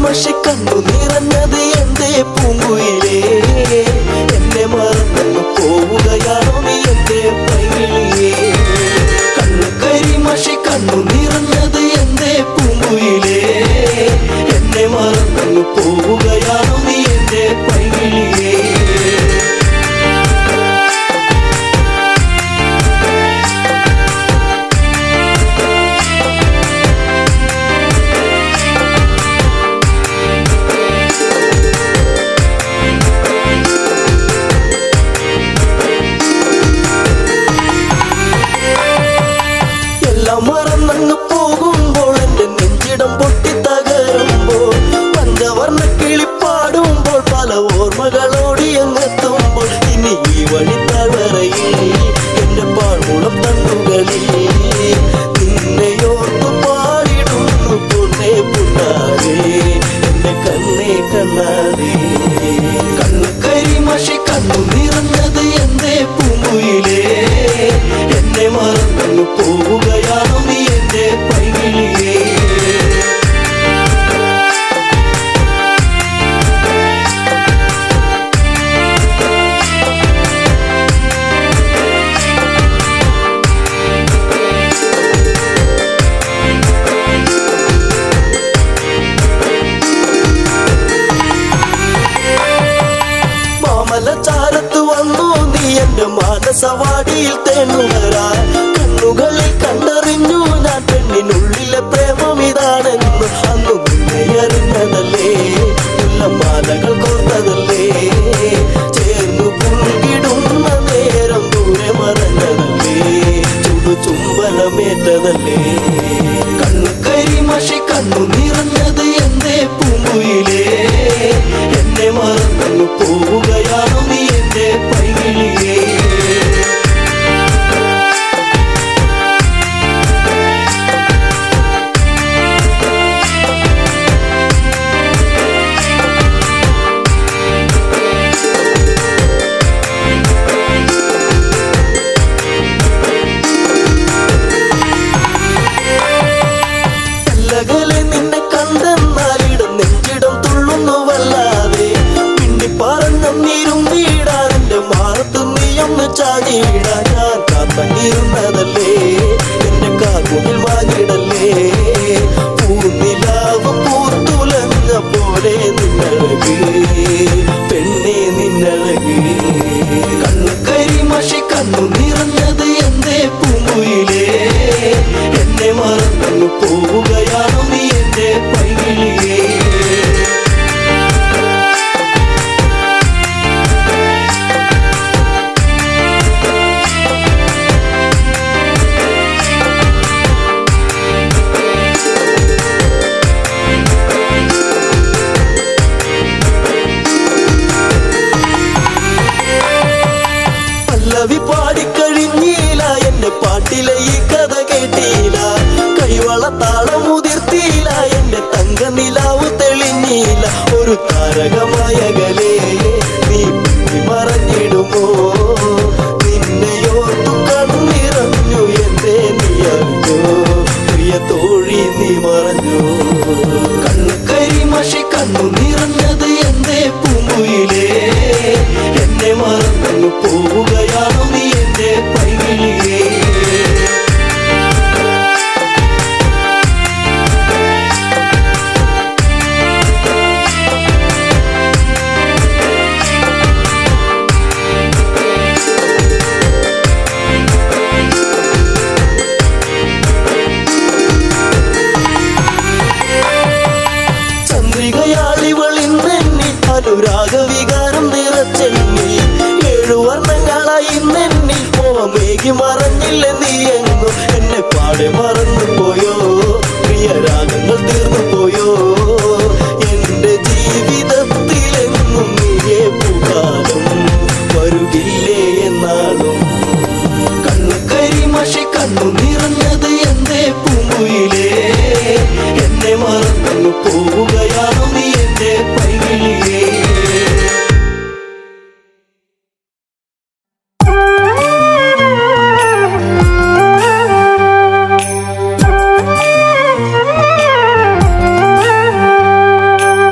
മഷി കണ്ണു നിറഞ്ഞത് എന്റെ പൂങ്കുയിലേ എന്നെ മറന്നു പോവുകയാണോ നീ എന്റെ പൈകിളിയേ കണ്ണു കരിമഷി കണ്ണു നിറഞ്ഞത് എന്റെ പൂങ്കുയിലേ എന്നെ മറന്നു പോവുകയാണോ നീ എന്റെ പൈകിളിയേ എല്ലാം മറന്നങ്ങ് പോകുമ്പോൾ എന്റെ നെഞ്ചിടം പൊട്ടി തകരുമ്പോൾ പഞ്ചവർണ്ണ കിളിപ്പാടുമ്പോൾ പല ഓർമ്മകളോടി അങ്ങെത്തുമ്പോൾ ഇനി ഈ വഴി തളറയിൽ എന്റെ പാഴ്മുളം തണ്ണുകളിൽ നിന്നെയോർത്തു പാടിടുന്നു പൊന്നേ പുണ്ണാരേ എന്റെ കണ്ണേ കണ്ണാരേ കണ്ണു കരിമഷി കണ്ണു നിറഞ്ഞത് എന്റെ പൂങ്കുയിലേ എന്നെ മറന്നു പോവുകയാണോ നീ എന്റെ പൈകിളിയേ മാമല ചാരത്ത് വന്നു നീ എന്റെ മാനസവാടിയിൽ തേണുകരാ കണ്ണുകളിൽ കണ്ടറിഞ്ഞു ഞാൻ പെണ്ണിനുള്ളിലെ പ്രേമം ഇതാണെന്ന് അന്ന് നിന്നെ അറിഞ്ഞതല്ലേ മാലകൾ കോർത്തതല്ലേ ചേർന്നു പുൽകിടുന്ന നേരം ദൂരെ മറഞ്ഞതല്ലേ ചുടു ചുംബനമേറ്റതല്ലേ കണ്ണു കരിമഷി കണ്ണു നിറഞ്ഞത് എന്റെ പൂങ്കുയിലേ എന്നെ മറന്നു പോവുകയാണോ നീ എന്റെ പൈകിളിയേ അല്ലകലെ നിന്നെ കണ്ടെന്നാലിടം നെഞ്ചിടം തുള്ളുന്നു വല്ലാതെ പിന്നി പറഞ്ഞിരും നീടാൻ എന്റെ മാറത്ത് നീയൊന്ന് ചാടിയിടാൻ ഞാൻ കാത്തങ്ങിരുന്നതല്ലേ എന്റെ കാർമുകിൽ വാങ്ങിടല്ലേ പൂനിലാവ് പൂത്തുലഞ്ഞ പോലെ നിന്നഴക് പെണ്ണെ നിന്നഴക് കണ്ണു കരിമഷി കണ്ണു നിറഞ്ഞത് എന്റെ പൂങ്കുയിലേ എന്നെ മറന്നു പോവുകയാണോ നീ എന്റെ പൈകിളിയേ പല്ലവി പാടിക്കഴിഞ്ഞീല എന്റെ പാട്ടിലെ ഈ കഥ കേട്ടീല കൈവള താളമുതിർത്തീല എന്റെ തങ്ക നിലാവ് തെളിഞ്ഞീല ഒരു താരകമായകലേ നീ പിന്നി മറഞ്ഞിടുമോ നിന്നെയോർത്തു കണ്ണിറഞ്ഞു എന്റെ നീ അറിഞ്ഞോ പ്രിയ തോഴി നീ മറഞ്ഞു കണ്ണു കരിമഷി കണ്ണു നിറഞ്ഞത് എന്റെ പൂങ്കുയിലേ എന്നെ മറന്നു പോവുകയാണോ നീ എന്റെ പൈകിളിയേ ചന്ദ്രികയാളിവളിന്നെന്നി അനുരാഗവികാരം നിറച്ചെന്നി ഏഴു വർണ്ണങ്ങളായി നെന്നി മോഹമേകി മറഞ്ഞില്ല നീ എങ്ങും എന്നെ പാടെ മറന്നു പോയോ പ്രിയ രാഗങ്ങൾ തീർന്നു പോയോ എന്റെ ജീവിതത്തിലെങ്ങും നീയേ പൂക്കാലം വരുകില്ലേ എന്നാളും കണ്ണു കരിമഷി കണ്ണു നിറഞ്ഞത് എന്റെ പൂങ്കുയിലേ എന്നെ മറന്നു പോവുകയാണോ നീ എന്റെ പൈകിളിയേ Thank you.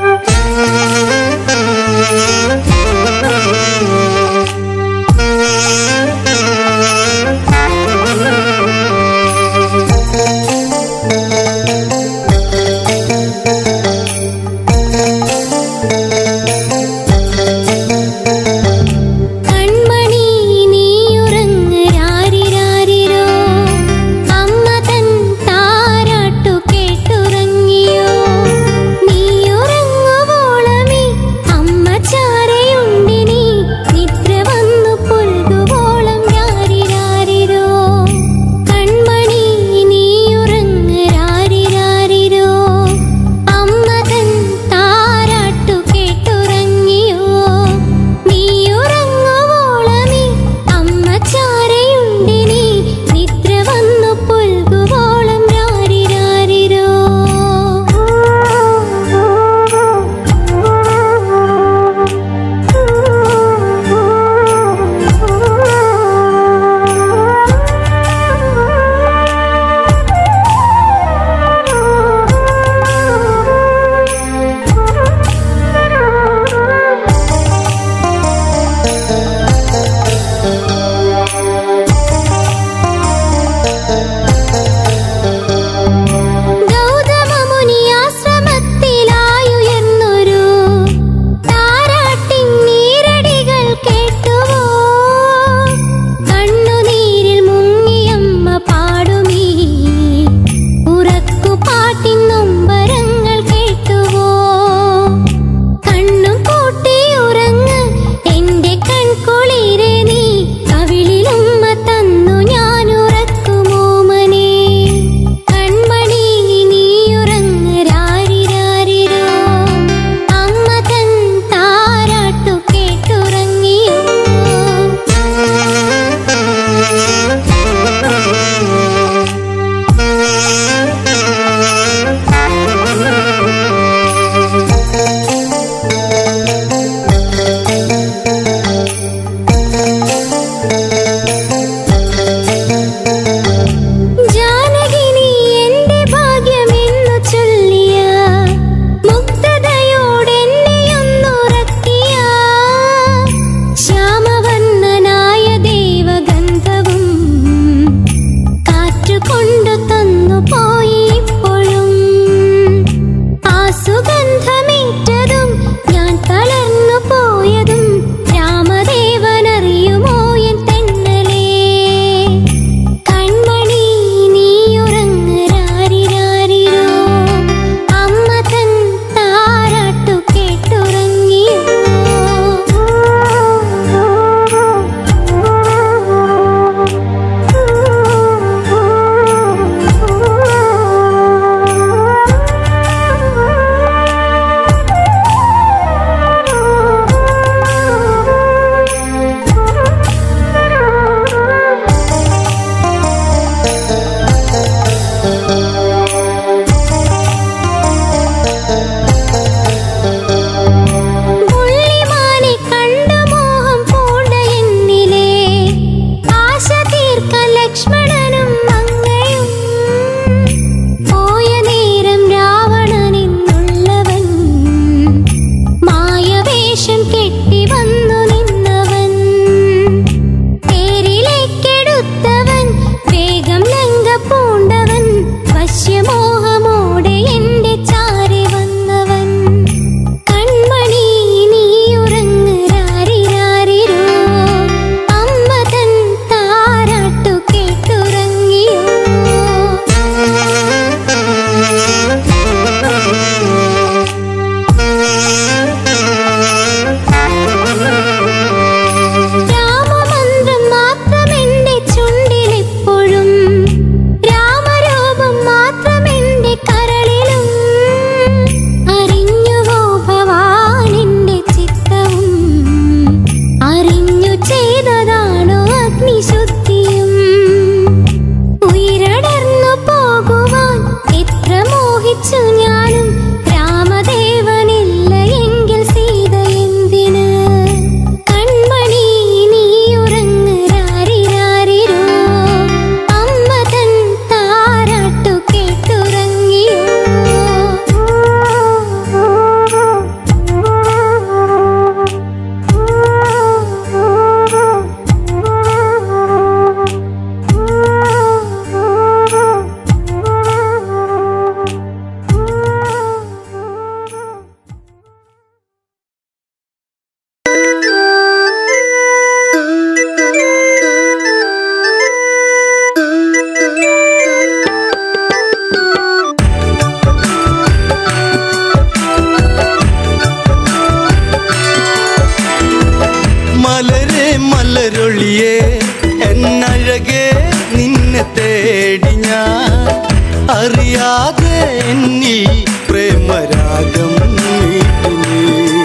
പ്രേമരാഗം നീട്ടി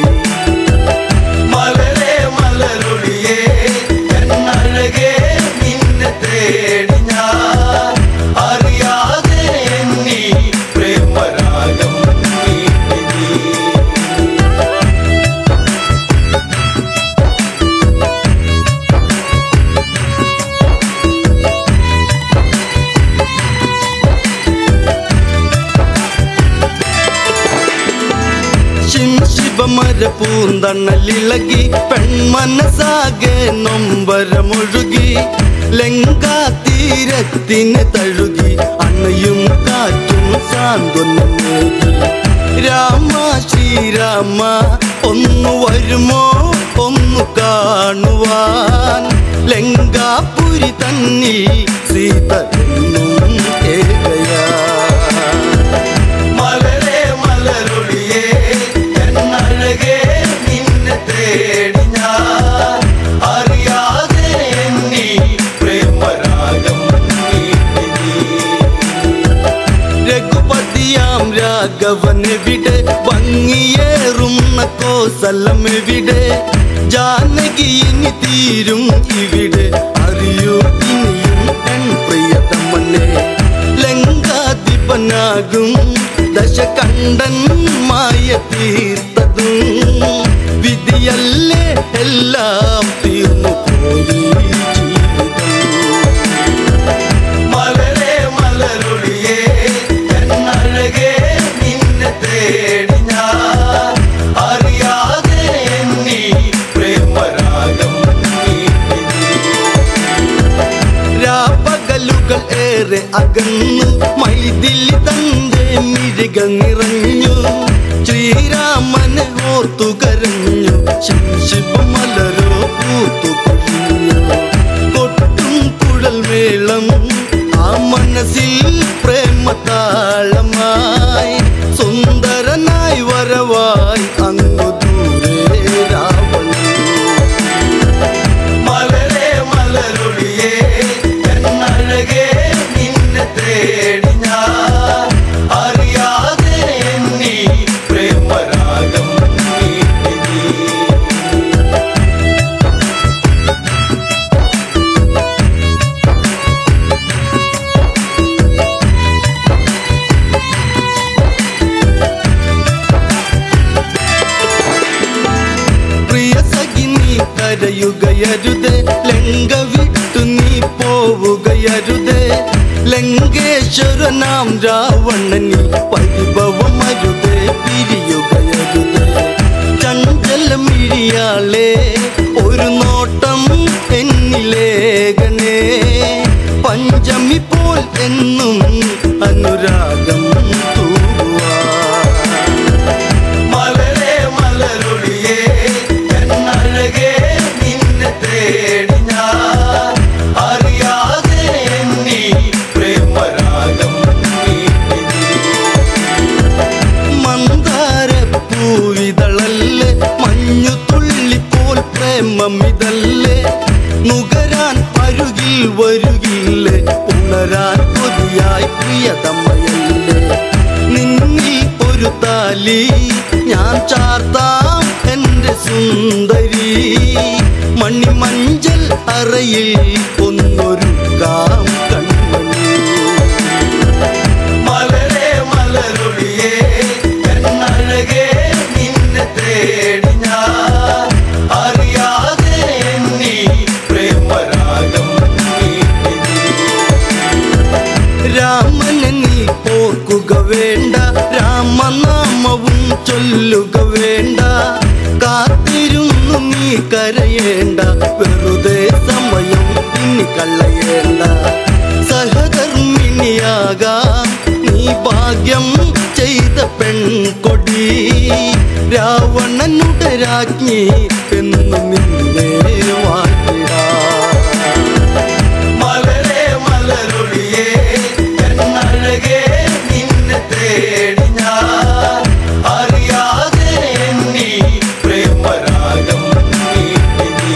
മലരെ മലരൊളിയേ എന്നഴകേ നിന്നെ തേടി ഞാൻ അറിയാതെ എന്നീ പ്രേമരാഗം നീട്ടി നീ ശിവമര പൂന്തണലിളകി പെൺമനസാകെ നൊമ്പരമൊഴുകി ലങ്കാ തീരത്തിന് തഴുകി അണയും കാറ്റും സാന്ത്വനമേകി രാമ ശ്രീരാമ ഒന്നു വരുമോ ഒന്നു കാണുവാൻ ലങ്കാപുരി തന്നിൽ സീത എന്നും ഏകയാ മലരെ മലരൊളിയേ എന്നഴകേ നിന്നെ തേടി ഞാൻ അറിയാതെ എന്നീ പ്രേമരാഗം നീട്ടി നീ രഘുപതിയാം രാഘവനെവിടെ ഭംഗിയേറുന്ന കോസലമെവിടെ ജാനകി ഇനി തീരും ഇവിടെ അറിയൂ ഇനിയും എൻ പ്രിയതമനെ ലങ്കാധിപനാകും ദശകണ്ഠൻ മായ തീർത്തതും വിധിയല്ലേ എല്ലാം തീർന്നു പോയി ജീവിതം മലരെ മലരൊളിയേ എന്നഴകേ നിന്നെ തേടി ഞാൻ അറിയാതെ എന്നീ പ്രേമരാഗം നീട്ടി നീ രാപ്പകലുകൾ ഏറെ അകന്നു മൈതിലി തന്റെ മിഴിക നിറഞ്ഞു ശ്രീരാമനെ ഓർത്തു കരഞ്ഞു ശിവമലരോ പൂത്തു കൊഴിഞ്ഞു കൊട്ടും കുഴൽ മേളം ആ മനസ്സിൽ പ്രേമതാളമായി സുന്ദരനായി വരവായി അങ്ങു ദൂരെ രാവണൻ മലരെ മലരൊളിയേ എന്നഴകേ നിന്നെ തേടി ഞാൻ അറിയാതെ എന്നീ പ്രേമരാഗം നീട്ടി നീ പ്രിയ സഖി നീ കരയുകയരുത് ലങ്ക വിട്ടു നീ പോവുകയരുത് ലങ്കേശ്വരനാം രാവണനി പരിഭവമരുത് പിരിയുകയരുത് ചഞ്ചലമിഴിയാളെ ഒരു നോട്ടം എന്നിലേഖനേ പഞ്ചമി പോൽ എന്നും അനുരാഗം തൂവാ മലരെ മലരൊളിയേ എന്നഴകേ നിന്നെ തേടി ഞാൻ അറിയാതെ എന്നീ പ്രേമരാഗം നീട്ടി നീ മന്ദാര പൂവിതളല്ലേ മഞ്ഞു തുള്ളിപ്പോൽ പ്രേമമിതല്ലേ നുകരാൻ അരുകിൽ വരുകില്ലേ ഉണരാൻ കൊതിയായി പ്രിയതമ്മയല്ലേ നിന്നിൽ ഒരു താലി ഞാൻ ചാർത്താം എന്റെ സുന്ദരി മണിമഞ്ചൽ അറയിൽ ഒന്നൊരുക്കാം കൺമണി മലരെ മലരൊളിയേ എന്നഴകേ നിന്നെ തേടി ഞാൻ അറിയാതെ എന്നീ പ്രേമരാഗം നീട്ടി നീ രാമനെ നീ ഓർക്കുക വേണ്ട രാമനാമവും ചൊല്ലുക വേണ്ട കാത്തിരുന്നു നീ കരയേണ്ട വെറുതെ സമയം ഇനി കളയേണ്ട സഹധർമ്മിണിയാകാം നീ ഭാഗ്യം ചെയ്ത പെൺകൊടി രാവണനുടെ രാജ്ഞി എന്നു നിന്നെ വാഴ്ത്തിടാം മലരെ മലരൊളിയേ എന്നഴകേ നിന്നെ തേടി ഞാൻ അറിയാതെ എന്നീ പ്രേമരാഗം നീട്ടി നീ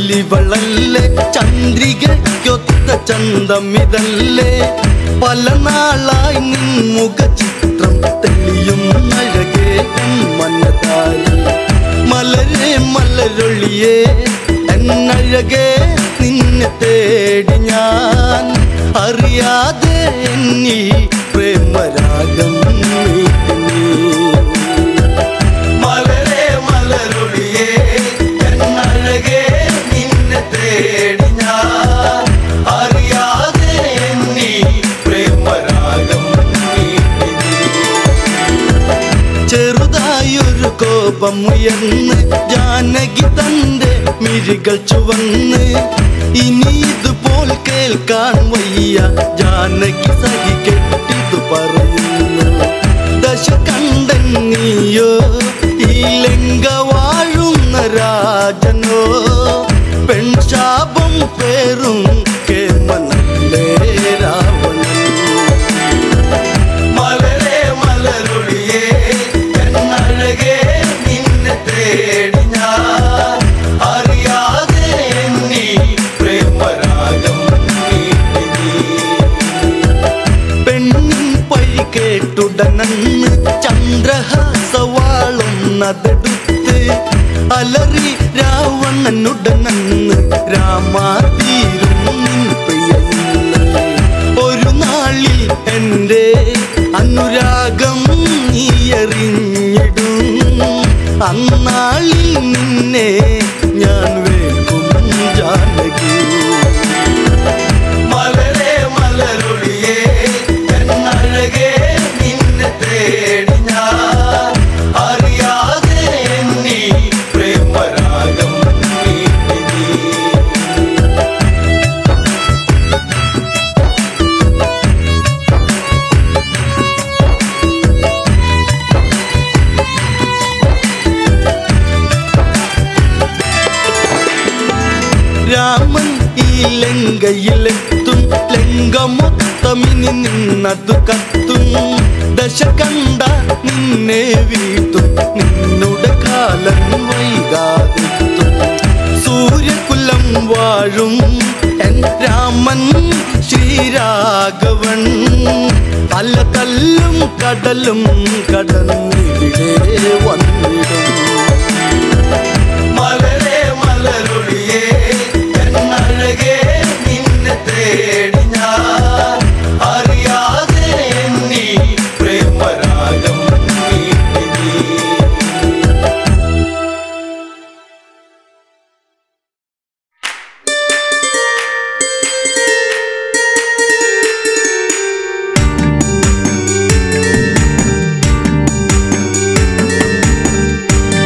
ചൊല്ലിവളല്ലേ ചന്ദ്രികയ്ക്കൊത്ത ചന്തമിതല്ലേ പല നാളായി നിൻ മുഖചിത്രം തെളിയും അഴകേ മനതാരി മലരെ മലരൊളിയേ എന്നഴകേ നിന്നെ തേടി ഞാൻ അറിയാതെ എന്നീ പ്രേമരാഗം മീട്ടി നീ. മലരെ മലരൊളിയേ എന്നഴകേ നിന്നെ തേടി ഞാൻ അറിയാതെ എന്നീ പ്രേമരാഗം മീട്ടി നീ. ചെറുതായൊരു കോപം ഉയർന്ന് ജാനകി തന്റെ മിഴികൾ ചുവന്ന് ഇനി ഇതുപോൽ കേൾക്കാൻ വയ്യ ജാനകി സഹി കെട്ടിതു പറയുന്നു ദശ കണ്ടൻ നീയോ ഈ ലങ്ക വാഴുന്ന രാജനോ പെൺശാപം പേറും കേമനല്ലേ രാവണൻ മലരെ മലരൊളിയേ എന്നഴകേ നിന്നെ തേടി ഞാൻ അറിയാതെ എന്നീ പ്രേമരാഗം മീട്ടി നീ. പെണ്ണിൻ പഴി കേട്ടുടനന്ന് ചന്ദ്രഹാസവാളുന്നതെടുത്ത് അലറി രാവണനുടനന്ന് രാമാതീരും നിൻ പ്രിയയിന്ന് ഒരു നാളിൽ എൻ്റെ അനുരാഗം നീ എറിഞ്ഞിടും അന്നാളിൽ നിന്നെ ഞാൻ വേക്കും ജാനകി മലരെ മലരൊളിയേ എന്നഴകേ നിന്നെ തേടി ഞാൻ അറിയാതെ എന്നീ പ്രേമരാഗം മീട്ടി നീ. രാമൻ ഈ ലങ്കയിലെത്തും ലങ്ക മൊത്തമിനി നിന്നതു കത്തും ദശ കണ്ട നിന്നെ വീട്ടും നിന്നുടെ കാലം വൈകാതെത്തും സൂര്യകുലം വാഴും എൻ രാമൻ ശ്രീരാഘവൻ പല തല്ലും കടലും കടന്നിവിടെ വന്നിടും മലരെ മലരൊളിയേ എന്നഴകേ നിന്നെ തേടി ഞാൻ അറിയാതെ എന്നീ പ്രേമരാഗം മീട്ടി നീ. ും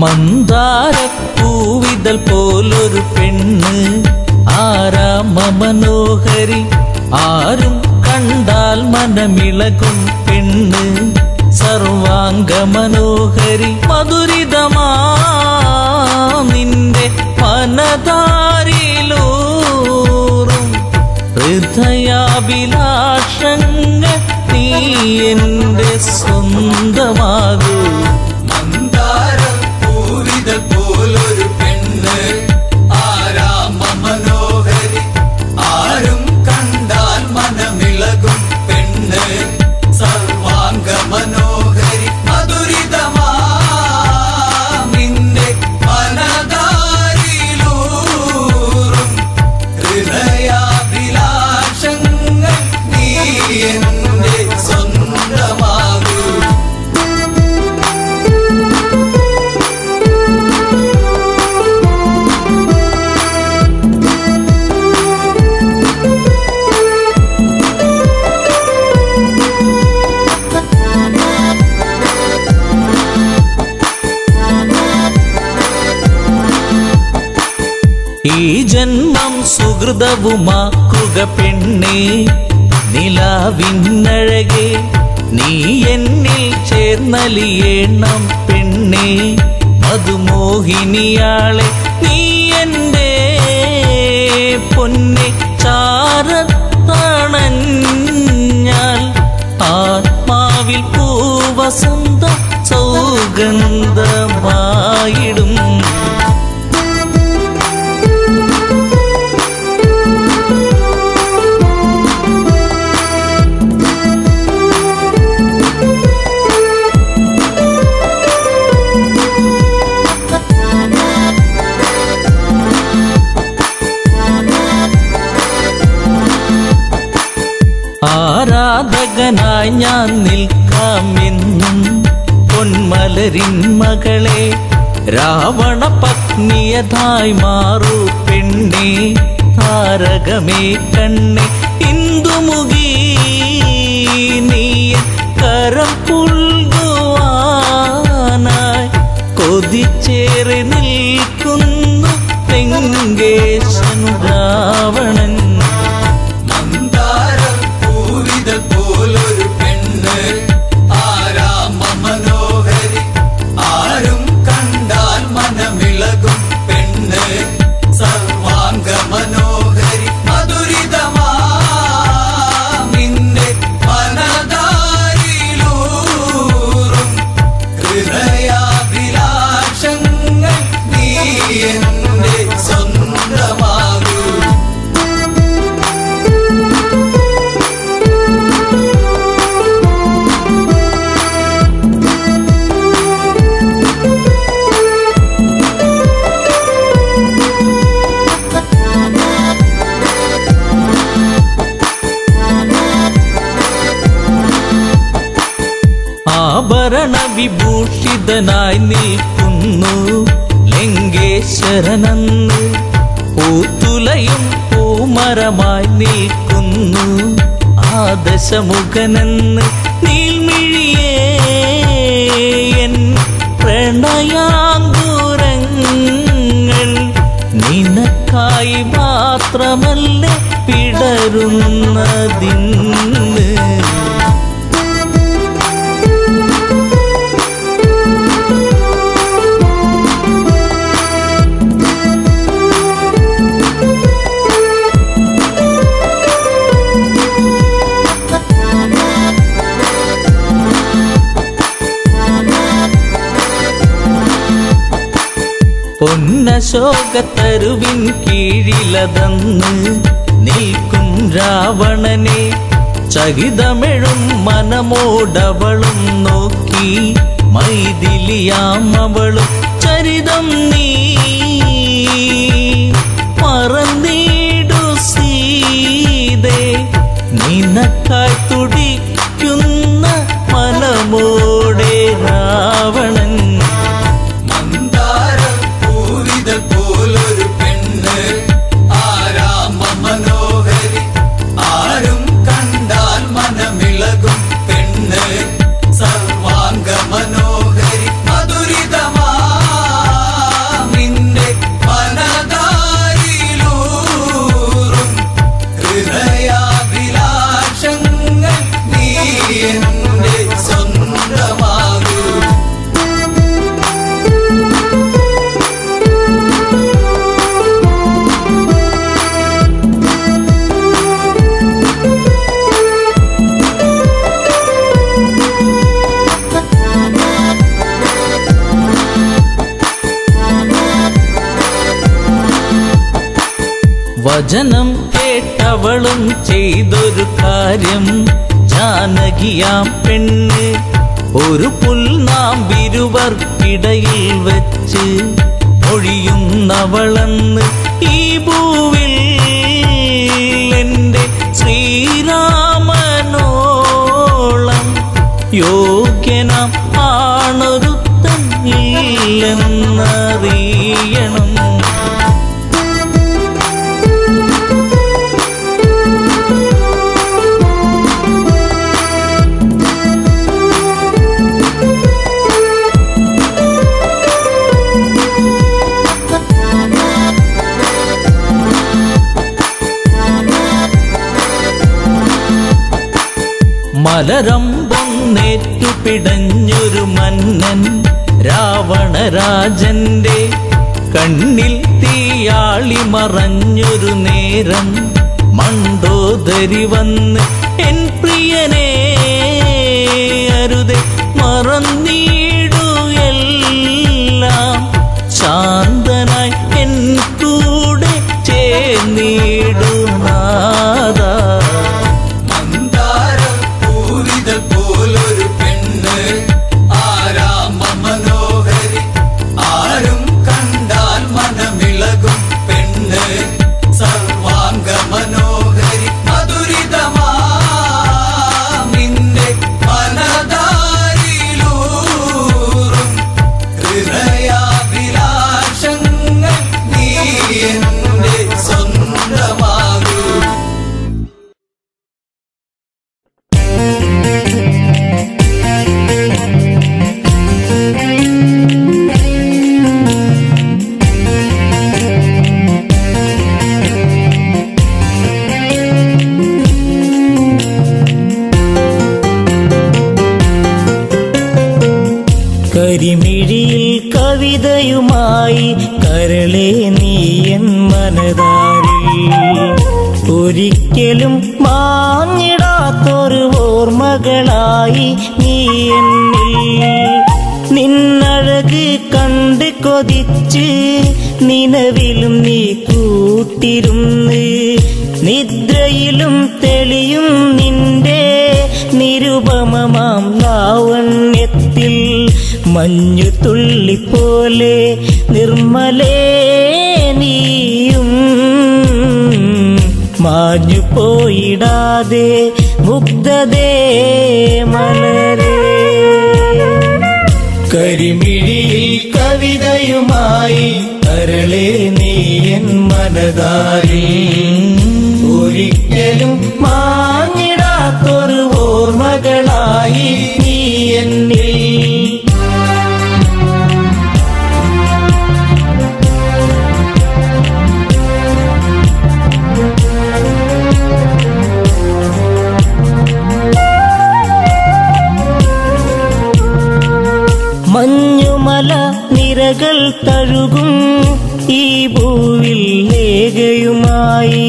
മന്ദാര പൂവിതൽ പോലൊരു പെണ്ണ് ആരാമ മനോഹരി ആരും കണ്ടാൽ മനമിളകും പെണ്ണ് സർവാംഗ മനോഹരി മധുരിതമാ നിന്റെ മനതാരിലൂറും ഹൃദയാഭിലാഷങ്ങൾ നീ എന്റെ സ്വന്തമാകൂ മന്ദാരം പൂവിതൽ പോലൊരു പെണ്ണ് ആരാമ മനോഹരി ആരും കണ്ടാൽ മനമിളകും പെണ്ണ് സർവാംഗ മനോഹരി മധുരിതമാ നിന്റെ മനതാരിലൂറും ഹൃദയാഭിലാഷങ്ങൾ നീ എന്റെ സ്വന്തമാകൂ ഈ ജന്മം സുഹൃതവുമാക്കുക പെണ്ണേ നിലാവിന്നഴകെ നീ എന്നിൽ ചേർന്നലിയേണം പെണ്ണേ മധുമോഹിനിയാളെ നീ എൻ്റെ പൊന്നെ ചാരത്തണഞ്ഞാൽ ആത്മാവിൽ പൂവസന്ത സൗഗന്ധമായിടും ആരാധകനായി ഞാൻ നിൽക്കാമെന്നും പൊന്മലരിൻ മകളെ രാവണ പത്നിയതായി മാറൂ പെണ്ണെ താരകമേ കണ്ണെ ഇന്ദുമുഖി നീ കരം പുൽകുവാനായി കൊതിച്ചേറി നിൽക്കുന്നു തെങ്കേശൻ രാവണൻ മന്ദാരം പൂവിതൽ പോലൊരു പെണ്ണ് ആരാമ മനോഹരി ആരും കണ്ടാൽ മനമിളകും പെണ്ണ് സർവാംഗ മനോഹരി മധുരിതമാ നിന്റെ മനതാരിലൂറും ഹൃദയാഭിലാഷങ്ങൾ നീ എന്റെ സ്വന്തമാകൂ ആഭരണ വിഭൂഷിതനായി നിൽക്കുന്നു ലങ്കേശ്വരനന്ന് പൂത്തുലയും പൂമരമായി നിൽക്കുന്നു ആദശമുഖനെന്ന് നീൽമിഴിയേ എൻ പ്രണയാങ്കുരങ്ങൾ നിനക്കായി മാത്രമല്ലേ പിടരുന്നതിന്ന് പൊന്നശോകത്തരുവിൻ കീഴിലതന്ന് നിൽക്കും രാവണനെ ചകിതമെഴും മനമോടവളും നോക്കി മൈതിലിയാം അവളും ചരിതം നീ മറന്നീടു സീതേ നിനക്കായി തുടിക്കുന്ന മനമോടെ രാവണൻ മന്ദാരം പൂവിതൽ പോലൊരു പെണ്ണ് ആരാമ മനോഹരി ആരും കണ്ടാൽ മനമിളകും പെണ്ണ് സർവാംഗ മനോഹരി മധുരിതമാ വചനം കേട്ടവളും ചെയ്തൊരു കാര്യം ജാനകിയാം പെണ്ണ് ഒരു പുൽനാമ്പിരുവർക്കിടയിൽ വെച്ച് ഒഴിയുന്നവളെന്ന് ഈ ഭൂവിൽ എൻ്റെ ശ്രീരാമനോളം യോഗ്യനാം ആണൊരുത്തൻ ഇല്ലെന്നറിയണം മലരമ്പൊന്നേറ്റു പിടഞ്ഞൊരു മന്നൻ രാവണരാജന്റെ കണ്ണിൽ തീയാളി മറഞ്ഞൊരു നേരം മണ്ടോദരി വന്ന് എൻ പ്രിയനെ അരുതെ മറന്നീടു എല്ലാം ശാന്തനായി എൻ കൂടെ ചേർന്നിടു നാദാ മന്ദാരപ്പൂവിത പോലൊരു പെണ്ണ് ആരാമ മനോഹരി ആരും കണ്ടാൽ മനമിളകും പെണ്ണ് സർവാംഗ മനോഹരി മധുരിതമാമിന്റെ മനതാരിലൂറും ഹൃദയാഭിലാഷങ്ങൾ നീ എന്റെ സ്വന്തമാകൂ കരിമിഴിയിൽ കവിതയുമായി കരളെ നീയൻ മനതാരിൽ ഒരിക്കലും മാഞ്ഞിടാത്തൊരു ഓർമ്മകളായി നീ എന്നിൽ നിന്നഴക് കണ്ട് കൊതിച്ച് നിലവിലും നീ കൂട്ടിരുന്ന് നിദ്രയിലും തെളിയും നിന്റെ നിരുപമമാം ലാവണ്യത്തിൽ മഞ്ഞു തുള്ളി പോലെ നിർമ്മലേ നീയും മാഞ്ഞു പോയിടാതെ മുഗ്ധതേ മലരേ കരിമിഴിയിൽ കവിതയുമായി കരളെ നീയൻ മനതാരിൽ ഒരിക്കലും മാഞ്ഞിടാത്തൊരു ഓർമ്മകളായി നീ എന്നിൽ മഞ്ഞുമല നിരകൾ തഴുകും ഈ ഭൂവിൽ ലേഖയുമായി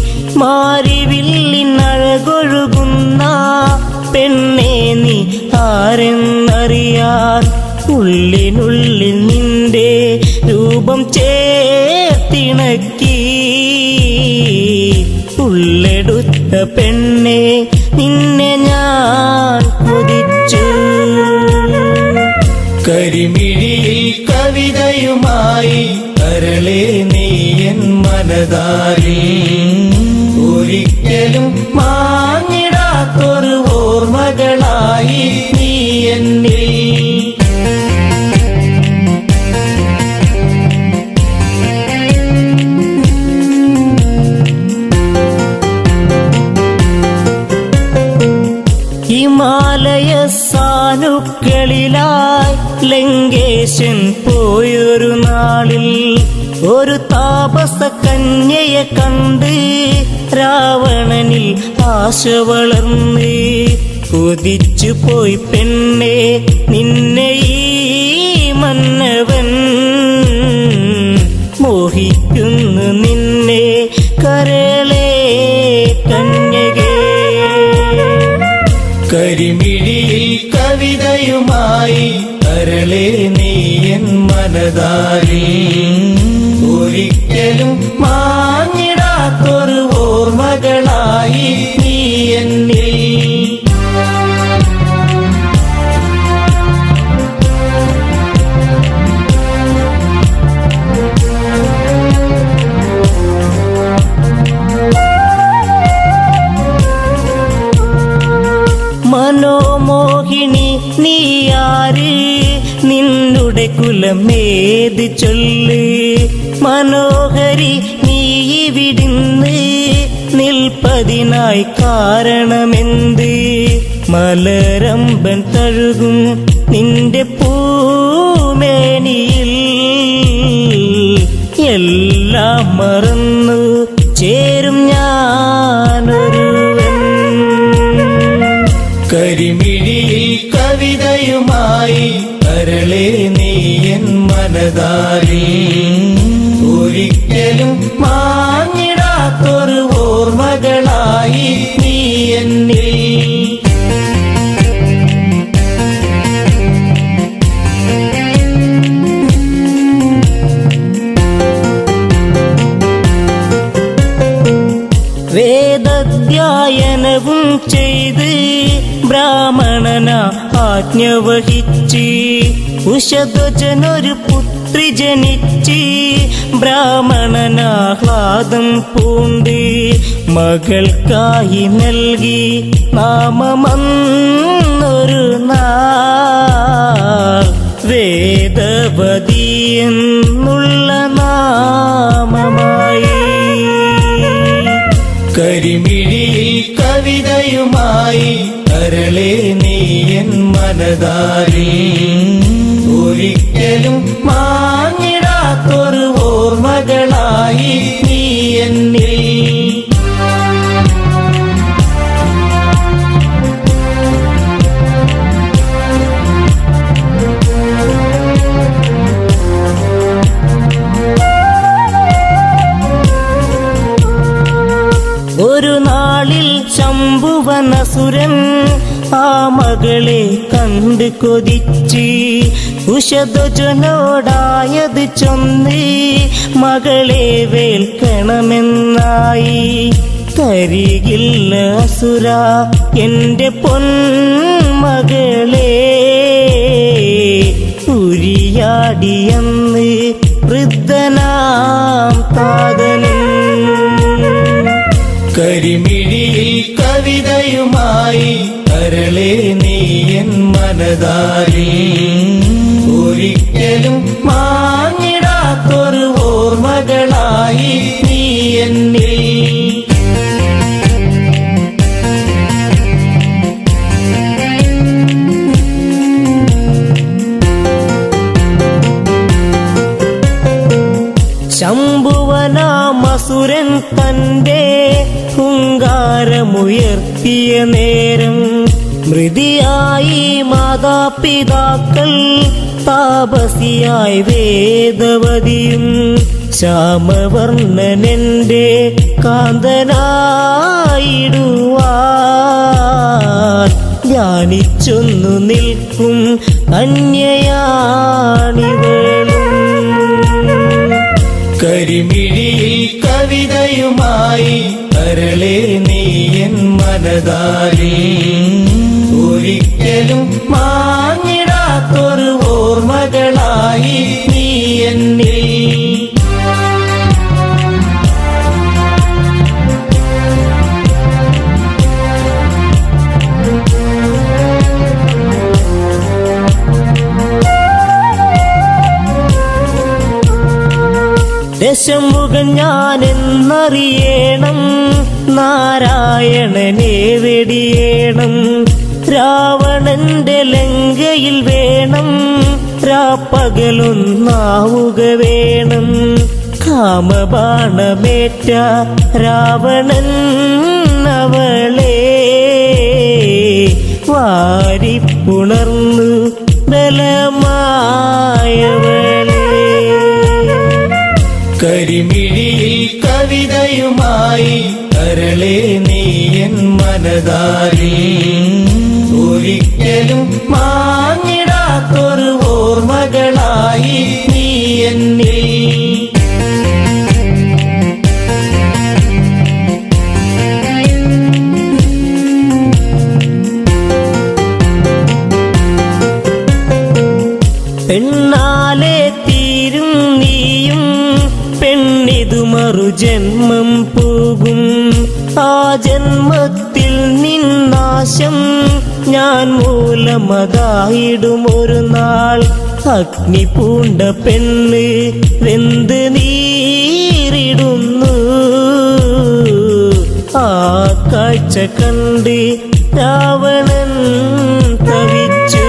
മാരിവില്ലിനഴകൊഴുകുന്ന പെണ്ണെ നീ ആരെന്നറിയാൻ ഉള്ളിനുള്ളിൽ നിന്റെ രൂപം ചേർത്തിണക്കി ഉള്ളെടുത്ത പെണ്ണെ നിന്നെ ഞാൻ കൊതിച്ചു കരിമിഴിയിൽ കവിതയുമായി കരളെ നീയൻ മനതാരിൽ ഒരിക്കലും മാഞ്ഞിടാത്തൊരു ഓർമ്മകളായി നീ എന്നിൽ ഹിമാലയ സാനുക്കളിലായി ലങ്കേശൻ പോയൊരു നാളിൽ ഒരു താപസ കന്യയെ കണ്ട് രാവണനിൽ ആശ വളർന്ന് കൊതിച്ചു പോയി പെണ്ണെ നിന്നെ ഈ മന്നവൻ മോഹിക്കുന്നു നിന്നെ കരളേ കന്യകേ കരിമിഴിയിൽ കവിതയുമായി കരളെ നീയൻ മനതാരിൽ ഒരിക്കലും മാഞ്ഞിടാത്ത ആര് നിന്നുടെ കുലമേത് ചൊല്ല് മനോഹരി നീ വിടുന്ന് നിൽപ്പതിനായി കാരണമെന്ത് മലരമ്പൻ തഴുകും നിന്റെ പൂമേനിയിൽ എല്ലാം മറന്നു ചേരും ഞാനൊരുവൻ കരിമിഴിയിൽ കവിതയുമായി കരളെ നീയൻ മനതാരി ഒരിക്കലും മാഞ്ഞിടാത്തൊരു ഓർമ്മകളായി നീ എന്നിൽ വേദധ്യായനവും ചെയ്ത് ബ്രാഹ്മണന ആജ്ഞ വഹിച്ച് ഉഷധ്വജനൊരു പുത്രി ജനിച്ച് ബ്രാഹ്മണനാഹ്ലാദം പൂണ്ട് മകൾക്കായി നൽകി നാമമന്നൊരു നാൾ വേദവതി എന്നുള്ള നാമമായി കരിമിഴിയിൽ കവിതയുമായി കരളെ നീയൻ മനതാരി ഒരിക്കലും മാഞ്ഞിടാത്തൊരു ഓർമ്മകളായി നീ എന്നിൽ ഒരു നാളിൽ ശംഭുവനസുരൻ ആ മകളെ കണ്ട് കൊതിച്ച് ഉഷധ്വജനോടായത് ചൊന്ന് മകളെ വേൽക്കണമെന്നായി തരികില്ല അസുര എന്റെ പൊന്മകളെ ഉരിയാടിയെന്ന് വൃദ്ധനാം താതനും കരിമിഴിയിൽ കവിതയുമായി കരളെ നീയൻ മനതാരി ഒരിക്കലും മാഞ്ഞിടാത്തൊരു ഓർമ്മകളായി നീ എന്നിൽ ശംഭുവനാമസുരൻ തന്റെ ഹുങ്കാരമുയർത്തിയ നേരം മൃതിയായി മാതാപിതാക്കൾ താപസിയായി വേദവതിയും ശ്യാമവർണ്ണനെന്റെ കാന്തനായിടുവാൻ ധ്യാനിച്ചൊന്നു നിൽക്കും കന്യയാണിവളും കരിമിഴിയിൽ കവിതയുമായി കരളെ നീയൻ മനതാരി ഒരിക്കലും മാഞ്ഞിടാത്തൊരു ഓർമ്മകളായി നീ എന്നിൽ ദശമുഖൻ ഞാൻ എന്നറിയണം നാരായണനെ വെടിയേണം രാവണന്റെ ലങ്കയിൽ വേണം രാപ്പകലൊന്നാവുക വേണം കാമബാണമേറ്റ രാവണൻ അവളെ വാരിപ്പുണർന്നു ബലമായവളെ കരിമിഴിയിൽ കവിതയുമായി കരളെ നീയൻ മനതാരി ഒരിക്കലും മാഞ്ഞിടാത്തൊരു ഓർമ്മകളായി നീ എന്നിൽ പെണ്ണാലെ തീരും നീയും പെണ്ണിതു മറുജന്മം പോകും ആ ജന്മത്തിൽ നിന്നാശം ഞാൻ മൂലമതായിടുമൊരു കണ്ടാൽ അഗ്നി പൂണ്ട പെണ്ണ് വെന്ത് നീരിടുന്നു ആ കാഴ്ച കണ്ട് രാവണൻ തവിച്ചു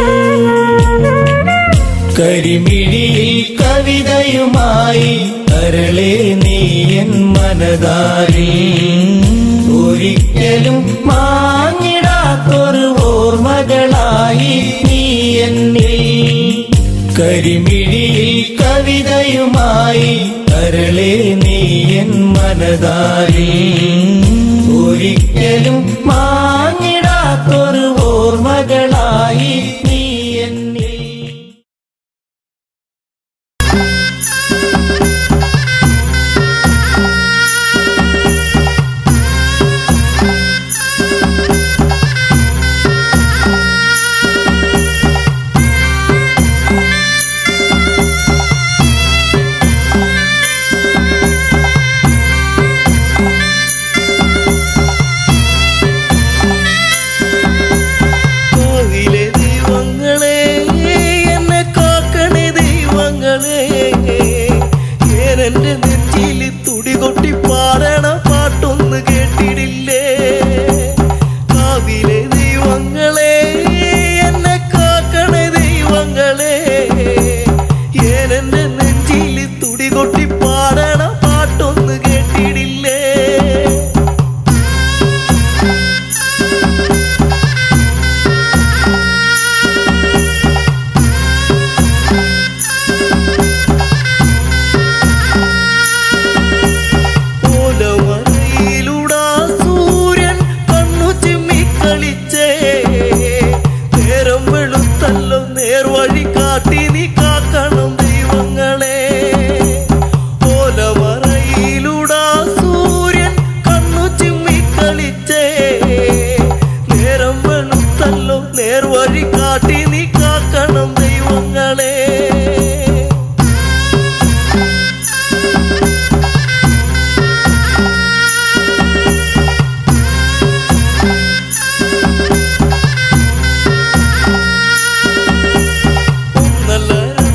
കരിമിഴിയിൽ കവിതയുമായി കരളെ നീയൻ മനതാരിൽ ഒരിക്കലും മാഞ്ഞിടാത്തൊരു ഓർമ്മകളായി നീ എന്നിൽ കരിമിഴിയിൽ കവിതയുമായി കരളെ നീയൻ മനതാരിൽ ഒരിക്കലും മാഞ്ഞിടാത്തൊരു ഓർമ്മകളായി നീ എന്നിൽ കോവിലെ ദൈവങ്ങളെ എന്നെ കാക്കണേ ദൈവങ്ങളെ ഏനെന്റെ നെറ്റിയിൽ തുടി കൊട്ടി പാടണ പാട്ടൊന്ന് കേട്ടിടില്ലേ കാവിലെ ദൈവങ്ങളെ എന്നെ കാക്കണേ ദൈവങ്ങളെ ഏനെന്റെ നെറ്റിയിൽ തുടി കൊട്ടി പാടണ പാട്ടൊന്ന് കേട്ടിടില്ലേ ഓലമറയിലൂടാ സൂര്യൻ കണ്ണു ചിമ്മി കളിച്ചേ നേരം വെളുത്തല്ലോ നേർവഴി കാട്ടി നീ കാക്കണം ദൈവങ്ങളെ ഓലമറയിലൂടാ സൂര്യൻ കണ്ണു ചിമ്മി കളിച്ചേ നേരം വെളുത്തല്ലോ നേർവഴി കാട്ടി നീ കാക്കണം ദൈവങ്ങളെ ഒന്നല്ല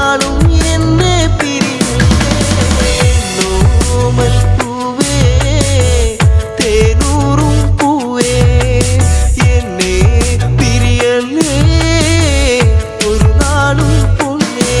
നാളും എന്നെ പിരിയോമൽ പൂവേ തേനൂറും പൂവേ എന്നെ പിരിയല്ലേ ഒരു നാളും പൊന്നേ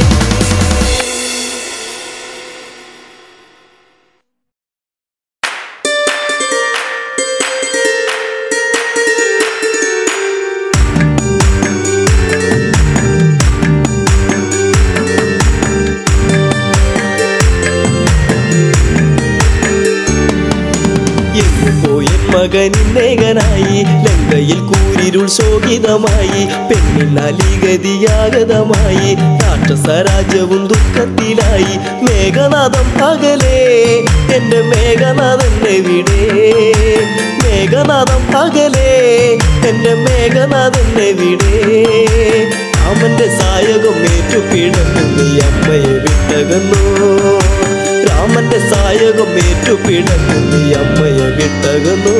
പോയൻ മകനിന്നേകനായി ലങ്കയിൽ കൂരിരുൾ ശോകിതമായി പെണ്ണിനാലിഗതിയാഗതമായി രാക്ഷസരാജ്യവും ദുഃഖത്തിലായി മേഘനാഥം പകലേ എന്റെ മേഘനാഥന്റെ വിടെ മേഘനാഥം പകലേ എന്റെ മേഘനാഥന്റെ വിടെ രാമന്റെ സായകം ഏറ്റുപിടന്നു നീ അമ്മയെ വിട്ടകന്നു രാമന്റെ സായകം ഏറ്റുപിടന്നു നീ അമ്മയെ വിട്ടകന്നു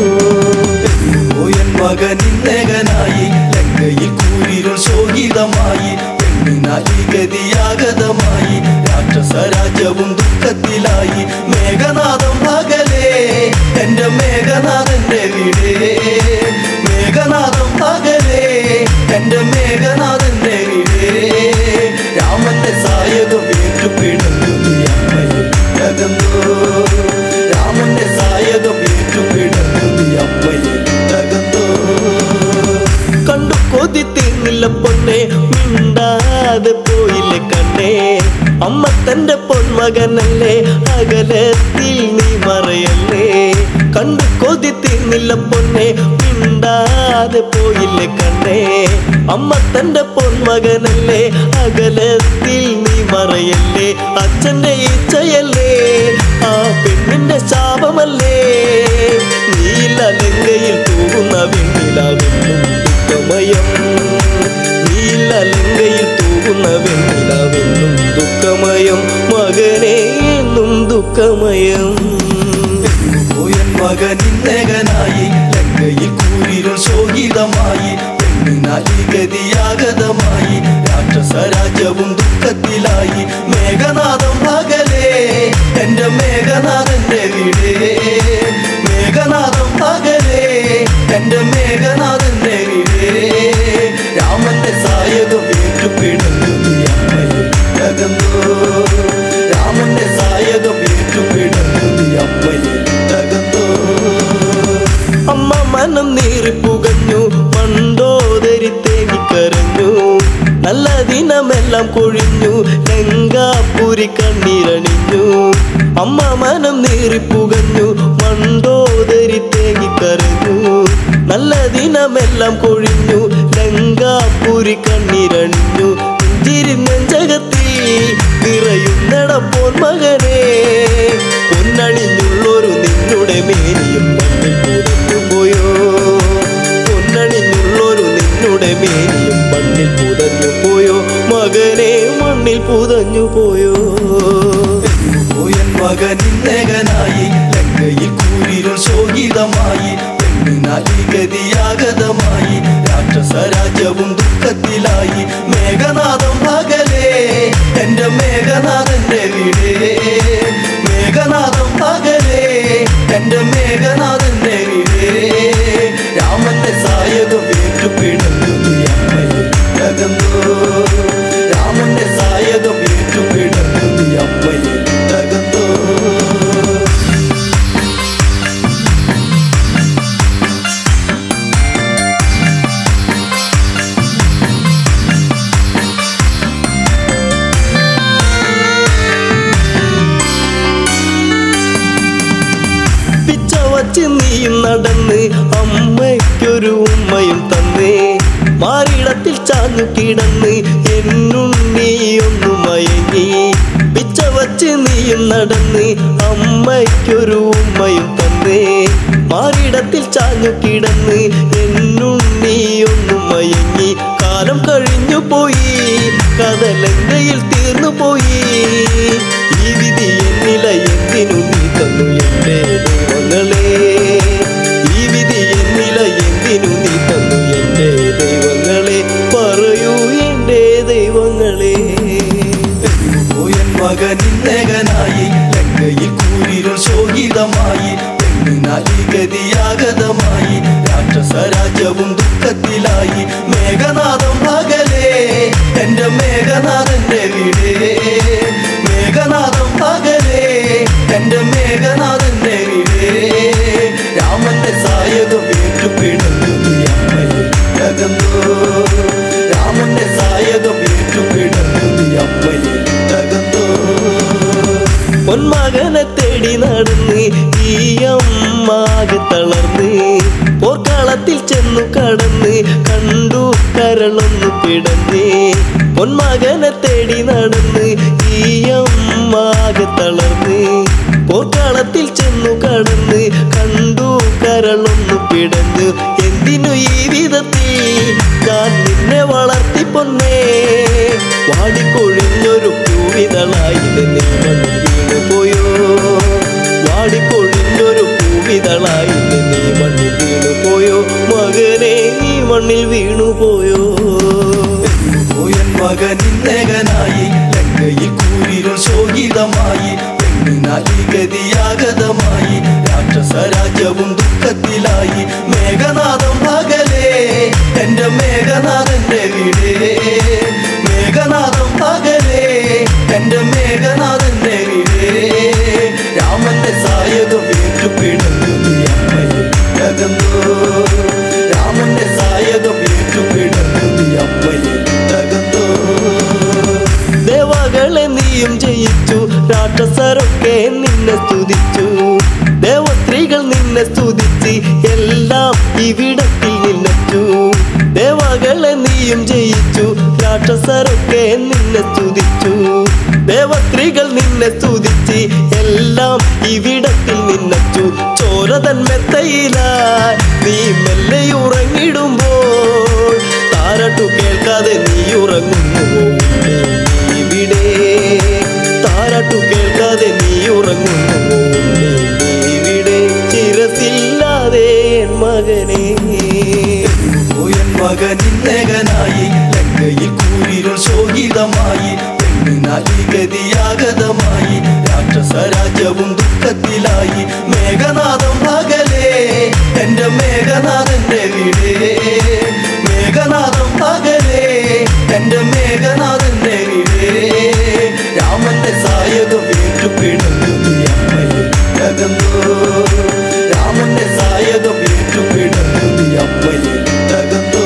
പോയൻ മകനിന്നകനായി ലങ്കയിൽ കൂരിരുൾ ശോകിതമായി പെണ്ണിനാലിഗതിയാഗതമായി രാക്ഷസരാജ്യവും ദുഃഖത്തിലായി മേഘനാഥം പകലേ എന്റെ മേഘനാഥന്റെ വീടേ മേഘനാഥം പകലേ എന്റെ മേഘനാഥന്റെ വീടേ രാമന്റെ സായകം ഏറ്റുപിടന്നു നീ അമ്മയെ വിട്ടകന്നു രാമന്റെ സായകം ഏറ്റുപിടന്നു നീ അമ്മയെ വിട്ടകന്നു കണ്ടു കൊതി തീർന്നില്ല പൊന്നെ മിണ്ടാതെ പോയില്ലേ കണ്ണേ അമ്മ തന്റെ പൊന്മകനല്ലേ അകലത്തിൽ നീ മറയല്ലേ കണ്ടു കൊതി തീർന്നില്ല പൊന്നെ മിണ്ടാതെ പോയില്ലേ കണ്ണേ അമ്മ തന്റെ പൊന്മകനല്ലേ അകലത്തിൽ നീ മറയല്ലേ അച്ഛന്റെ ഇച്ഛയല്ലേ ആ പെണ്ണിന്റെ ശാപമല്ലേ നീല ലങ്കയിൽ തൂകുന്ന വെണ്ണിലാവെന്നും ദുഃഖമയം നീല ലങ്കയിൽ തൂകുന്ന വെണ്ണിലാവെന്നും ദുഃഖമയം മകനെ എന്നും ദുഃഖമയം പോയൻ മകനിന്നകനായി ലങ്കയിൽ കൂരിരുൾ ശോകിതമായി പെണ്ണിനാലിഗതിയാഗതമായി രാക്ഷസരാജ്യവും ദുഃഖത്തിലായി മേഘനാഥം പകലേ എന്റെ മേഘനാഥന്റെ വീടേ മേഘനാഥം പകലേ എന്റെ മേഘനാഥന്റെ വീടേ രാമന്റെ സായകം ഏറ്റുപിടന്നു നീ അമ്മയെ വിട്ടകന്നു രാമന്റെ സായകം ഏറ്റുപിടന്നു നീ അമ്മയെ വിട്ടകന്നു അമ്മ മനം നീറിപ്പുകഞ്ഞു മണ്ടോദരി തേങ്ങിക്കരഞ്ഞു നല്ല ദിനമെല്ലാം കൊഴിഞ്ഞു ലങ്കാപുരി കണ്ണീരണിഞ്ഞു അമ്മ മനം നീറിപ്പുകഞ്ഞു മണ്ടോദരി തേങ്ങിക്കരഞ്ഞു നല്ല ദിനമെല്ലാം കൊഴിഞ്ഞു ലങ്കാപുരി കണ്ണീരണിഞ്ഞു നെഞ്ചകത്തിൽ നിറയുന്നടപ്പോൾ മകനെ പൊന്നണിഞ്ഞുള്ളൊരു നിന്നുടെ മേനിയും മണ്ണിൽ പുതഞ്ഞു പോയോ പൊന്നണിഞ്ഞുള്ളൊരു നിന്നുടെ മേനിയും മണ്ണിൽ പുതഞ്ഞു പോയോ മകനെ മണ്ണിൽ പുതഞ്ഞു പോയോ പോയൻ മകനിന്നകനായി ലങ്കയിൽ കൂരിരുൾ ശോകിതമായി പെണ്ണിനാലിഗതിയാഗതമായി രാക്ഷസരാജ്യവും ദുഃഖത്തിലായി മേഘനാഥം പകലേ എന്റെ മേഘനാഥന്റെ വീടേ മേഘനാഥം പകലേ എന്റെ മേഘനാഥന്റെ വീടേ രാമന്റെ സായകം ഏറ്റുപിടന്നു നീ അമ്മയെ വിട്ടകന്നു രാമന്റെ സായകം ഏറ്റുപിടന്നു നീ അമ്മയെ വിട്ടകന്നു പിച്ച വച്ച് നീയും നടന്ന് അമ്മയ്ക്കൊരു ഉമ്മയും തന്നേ മാറിടത്തിൽ ചാഞ്ഞു കിടന്ന് എന്നുണ്ണി ഒന്നു മയങ്ങി പിച്ച വച്ച് നീയും നടന്ന് അമ്മയ്ക്കൊരു ഉമ്മയും തന്നേ മാറിടത്തിൽ ചാഞ്ഞു കിടന്ന് എന്നുണ്ണി ഒന്നു മയങ്ങി കാലം കഴിഞ്ഞു പോയി കഥലങ്കയിൽ തീർന്നു പോയി ഈ വിധി എന്നില എന്തിനു നീ തന്നു എന്റെ ദൈവങ്ങളെ ഈ വിധി എന്നില എന്തിനു നീ തന്നു എന്റെ ദൈവങ്ങളെ പറയൂ എന്റെ ദൈവങ്ങളെ എന്റെ മേഘനാഥന്റെ വീടേ രാമന്റെ സായകം ഏറ്റുപിടഞ്ഞു നീ അമ്മയിൽ തകർന്നു രാമന്റെ സായകം ഏറ്റുപിടഞ്ഞു നീ അമ്മയിൽ തകർന്നു പൊന്മകനെ തേടി നടന്ന് ഈ അമ്മാകെ തളർന്ന് പോർക്കളത്തിൽ ചെന്നു കടന്ന് കണ്ടു കരളൊന്നു പിടഞ്ഞ് പൊന്മകനെ തേടി നടന്ന് ഈ അമ്മാകെ തളർന്ന് പോർക്കളത്തിൽ ചെന്നു കടന്ന് കണ്ടു കരളൊന്നു പിടഞ്ഞു എന്തിനു ഈ വിധത്തിൽ ഞാൻ നിന്നെ വളർത്തി പൊന്നേ വാടിക്കൊഴിഞ്ഞൊരു പൂവിതളായി നീ മണ്ണിൽ വീണു പോയോ വാടിക്കൊഴിഞ്ഞൊരു പൂവിതളായി നീ മണ്ണിൽ വീണു പോയോ മകനെ നീ മണ്ണിൽ വീണു പോയോ പോയൻ മകനിന്നകനായി ലങ്കയിൽ കൂരിരുൾ ശോകിതമായി പെണ്ണിനാലി ഗതിയാഗതമായി രാക്ഷസ രാജ്യവും ദുഃഖത്തിലായി മേഘനാഥം പകലേ എന്റെ മേഘനാഥന്റെ വീടേ മേഘനാഥം പകലേ എന്റെ മേഘനാഥന്റെ വീടേ രാമന്റെ സായകം ഏറ്റുപിടഞ്ഞു നീ അമ്മയിൽ തകർന്നു രാമന്റെ സായകം ഏറ്റുപിടഞ്ഞു നീ അമ്മയിൽ തകർന്നു ദേവകളെ നീയും ജയിച്ചു രാക്ഷസരൊക്കെ നിന്നെ സ്തുതിച്ചു ദേവസ്ത്രീകൾ നിന്നെ സ്തുതിച്ച് എല്ലാം ഇവിടത്തിൽ നിന്നച്ചു ദേവകളെ നീയും ജയിച്ചു രാക്ഷസരൊക്കെ നിന്നെ സ്തുതിച്ചു ദേവസ്ത്രീകൾ നിന്നെ സ്തുതിച്ച് എല്ലാം ഇവിടത്തിൽ നിന്നച്ചു ചോരതൻ മെത്തയിലായി നീ മെല്ലെ ഉറങ്ങിടുമ്പോൾ താരട്ടു കേൾക്കാതെ നീ ഉറങ്ങുന്നു ഉണ്ണി നീവിടെ താരട്ടു കേൾക്കാതെ നീ ഉറങ്ങുന്നു ഉണ്ണി നീവിടെ ചിരസില്ലാതെ എൻ മകനെ പോയൻ മകനിന്നകനായി ലങ്കയിൽ കൂരിരുൾ ശോകിതമായി പെണ്ണിനാലി ഗതിയാഗതമായി രാക്ഷസ രാജ്യവും ദുഃഖത്തിലായി മേഘനാഥം പകലേ എന്റെ മേഘനാഥന്റെ വീടേ മേഘനാഥം പകലേ എന്റെ മേഘനാഥന്റെ വീടേ രാമന്റെ സായകം ഏറ്റുപിടഞ്ഞു നീ അമ്മയിൽ തകർന്നു രാമന്റെ സായകം ഏറ്റുപിടഞ്ഞു നീ അമ്മയിൽ തകർന്നു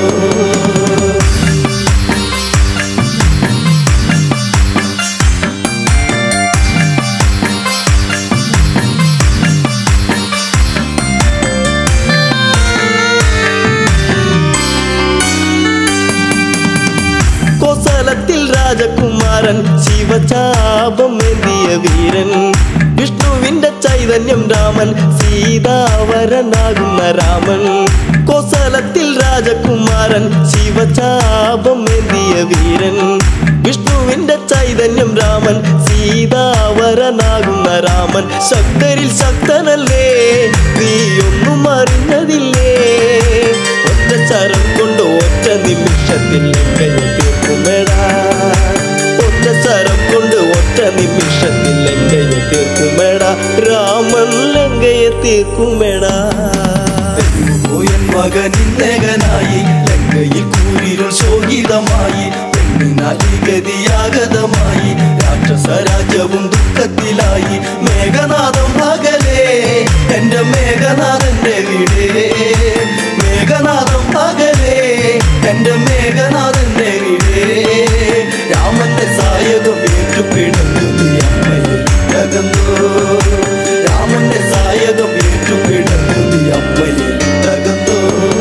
കോസലത്തിൽ രാജകുമാരൻ ശിവചാപം ഏന്തിയ വീരൻ വിഷ്ണുവിന്റെ ചൈതന്യം രാമൻ സീതാവരനാകുന്ന രാമൻ കോസലത്തിൽ രാജകുമാരൻ ശിവചാപം ഏന്തിയ വീരൻ വിഷ്ണുവിന്റെ ചൈതന്യം രാമൻ സീതാവരനാകുന്ന രാമൻ ശക്തരിൽ ശക്തനല്ലേ നീ ഒന്നും അറിഞ്ഞതില്ലേ ഒറ്റ ചരം കൊണ്ട് ഒറ്റ നിമിഷത്തിൽ ലങ്കയെ തീർക്കുമെടാ ഒറ്റ ചരം കൊണ്ട് ഒറ്റ നിമിഷത്തിൽ ലങ്കയെ തീർക്കുമെടാ രാമൻ ലങ്കയെ തീർക്കുമെടാ പോയൻ മകനിന്നകനായി ലങ്കയിൽ കൂരിരുൾ ശോകിതമായി പെണ്ണിനാലി ഗതിയാഗതമായി രാക്ഷസ രാജ്യവും ദുഃഖത്തിലായി മേഘനാഥം പകലേ എന്റെ മേഘനാഥന്റെ വീടേ മേഘനാഥം പകലേ എന്റെ മേഘനാഥന്റെ വീടേ രാമന്റെ സായകം ഏറ്റുപിടഞ്ഞു നീ അമ്മയിൽ തകർന്നു രാമന്റെ സായകം ഏറ്റുപിടഞ്ഞു നീ അമ്മയിൽ തകർന്നു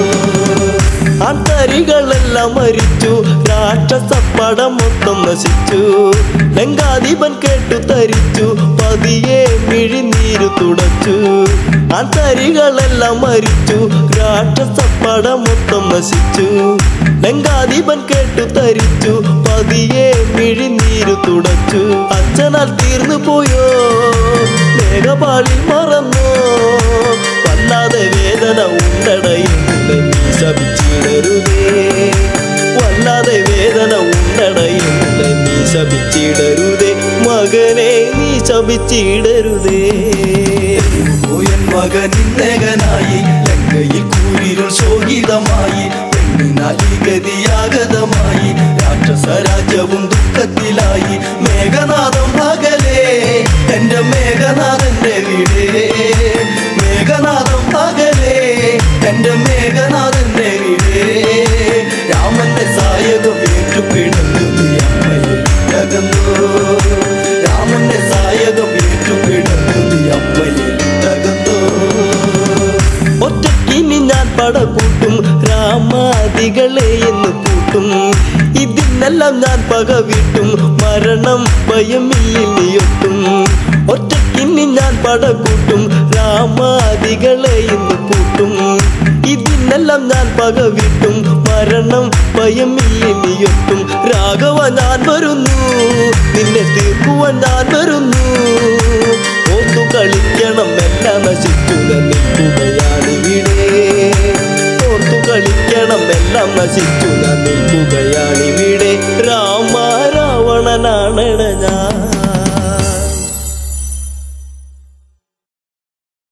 ആൾക്കാരികളെല്ലാം മരിച്ചു രാക്ഷസപ്പടം മൊത്തം നശിച്ചു ലങ്കാധിപൻ കേട്ടു തരിച്ചു പതിയെ മിഴിനീരു തുടച്ചു ആൾക്കാരികളെല്ലാം മരിച്ചു രാക്ഷസപ്പടം മൊത്തം നശിച്ചു ലങ്കാധിപൻ കേട്ടു തരിച്ചു പതിയെ മിഴിനീരു തുടച്ചു അച്ഛനാൽ തീർന്നു പോയോ മേഘപാളിൽ മറന്നോ വല്ലാതെ വേദന ഉണ്ടടയുന്നില്ല നീ ശപിച്ചിടരുതേ വല്ലാതെ വേദന ഉണ്ടടയുന്നില്ല നീ ശപിച്ചിടരുതേ മകനെ നീ ശപിച്ചിടരുതേ പോയൻ മകനിന്നകനായി ലങ്കയിൽ കൂരിരുൾ ശോകിതമായി പെണ്ണിനാലി ഗതിയാഗതമായി രാക്ഷസ രാജ്യവും ദുഃഖത്തിലായി മേഘനാഥം പകലേ എന്റെ മേഘ മേഘനാഥന്റെ വീട് മേഘനാഥം പകലേ എന്റെ മേഘനാഥന്റെ വീട് രാമന്റെ സായകം ഏറ്റുപിടുന്നു നീ അമ്മയിൽ തകന്നു രാമന്റെ സായകം ഏറ്റുപിടുന്നു നീ അമ്മയിൽ തകന്നു ഒറ്റക്കിനി ഞാൻ പടകൂട്ടും രാമാദികളെ എന്ന് കൂട്ടും ഇതിനെല്ലാം ഞാൻ പകവിട്ടും മരണം ഭയമില്ലിയൊട്ടും ഒറ്റക്കിനി ഞാൻ പടകൂട്ടും രാമാദികളെ എന്ന് കൂട്ടും ഇതിനെല്ലാം ഞാൻ പകവിട്ടും മരണം ഭയമില്ലിയൊട്ടും രാഘവ ഞാൻ വരുന്നു നിന്നെ തീർക്കുവാൻ ഞാൻ വരുന്നു ഓർത്തു കളിക്കണം എല്ലാം നശിച്ചു നിൽക്കുകയാണിവിടെ ഓർത്തു കളിക്കണം എല്ലാം നശിച്ചു നിൽക്കുകയാണിവിടെ രാമ രാവണനാണട